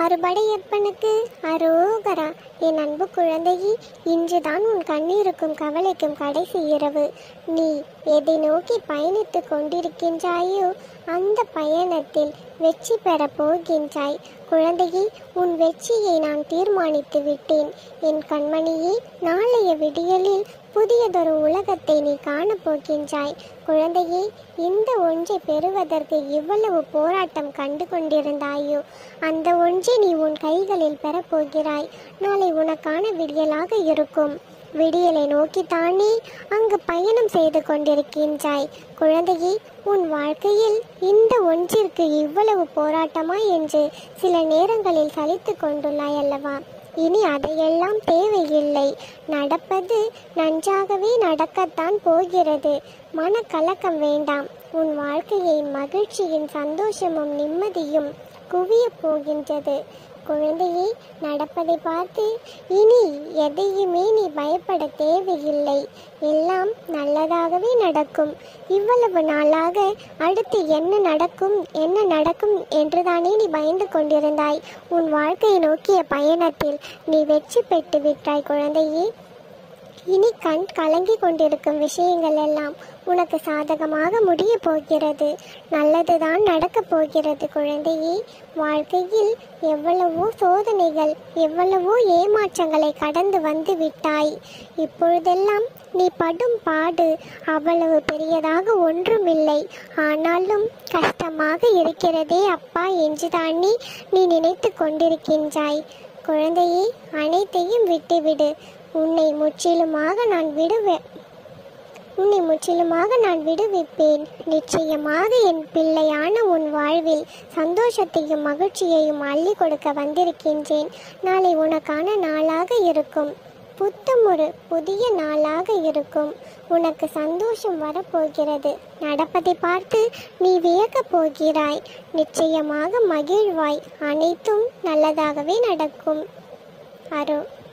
அறுபடையப்பனுக்கு அரோகரா என் அன்பு குழந்தையே இன்றுதான் உன் கண்ணீருக்கும் கவலைக்கும் கடைசி இரவு நீ எதை நோக்கி பயணித்துக் கொண்டிருக்கின்றாயோ அந்த பயணத்தில் வெற்றி பெறப் போகின்றாய் குழந்தையே உன் வெற்றியை நான் தீர்மானித்து விட்டேன் என் கண்மணியே நாளைய விடியலில் புதியதொரு உலகத்தை நீ காணப்போகின்றாய் குழந்தையே இந்த ஒன்றை பெறுவதற்கு இவ்வளவு போராட்டம் கண்டு கொண்டிருந்தாயோ அந்த ஒன்றை நீ உன் கைகளில் பெறப்போகிறாய் நாளை உனக்கான விடியலாக இருக்கும் விடியலை நோக்கித்தானே அங்கு பயணம் செய்து கொண்டிருக்கின்றாய் குழந்தையே உன் வாழ்க்கையில் இந்த ஒன்றிற்கு இவ்வளவு போராட்டமா என்று சில நேரங்களில் சலித்து கொண்டுள்ளாய் அல்லவா இனி அதையெல்லாம் தேவையில்லை நடப்பது நன்றாகவே நடக்கத்தான் போகிறது மனக்கலக்கம் வேண்டாம் உன் வாழ்க்கையை மகிழ்ச்சியின் சந்தோஷமும் நிம்மதியும் குவியப் போகின்றது குழந்தையே நடப்பதை பார்த்து இனி எதையுமே நீ பயப்பட தேவையில்லை எல்லாம் நல்லதாகவே நடக்கும் இவ்வளவு நாளாக அடுத்து என்ன நடக்கும் என்ன நடக்கும் என்றுதானே நீ பயந்து கொண்டிருந்தாய் உன் வாழ்க்கையை நோக்கிய பயணத்தில் நீ வெற்றி பெற்று விட்டாய் குழந்தையே இனி கண் கலங்கி கொண்டிருக்கும் விஷயங்கள் எல்லாம் உனக்கு சாதகமாக முடிய போகிறது நல்லதுதான் நடக்கப் போகிறது குழந்தையே வாழ்க்கையில் எவ்வளவோ சோதனைகள் எவ்வளவோ ஏமாற்றங்களை கடந்து வந்து விட்டாய் இப்பொழுதெல்லாம் நீ படும் பாடு அவ்வளவு பெரியதாக ஒன்றுமில்லை ஆனாலும் கஷ்டமாக இருக்கிறதே அப்பா என்றுதானே நீ நினைத்து கொண்டிருக்கின்றாய் குழந்தையே அனைத்தையும் விட்டுவிடு உன்னை முற்றிலுமாக நான் விடுவேன் உன்னை முற்றிலுமாக நான் விடுவிப்பேன் நிச்சயமாக என் பிள்ளையான உன் வாழ்வில் சந்தோஷத்தையும் மகிழ்ச்சியையும் அள்ளி கொடுக்க வந்திருக்கின்றேன் நாளை உனக்கான நாளாக இருக்கும் புத்தம் ஒரு புதிய நாளாக இருக்கும் உனக்கு சந்தோஷம் வரப்போகிறது நடப்பதை பார்த்து நீ வியக்கப் போகிறாய் நிச்சயமாக மகிழ்வாய் அனைத்தும் நல்லதாகவே நடக்கும் அரு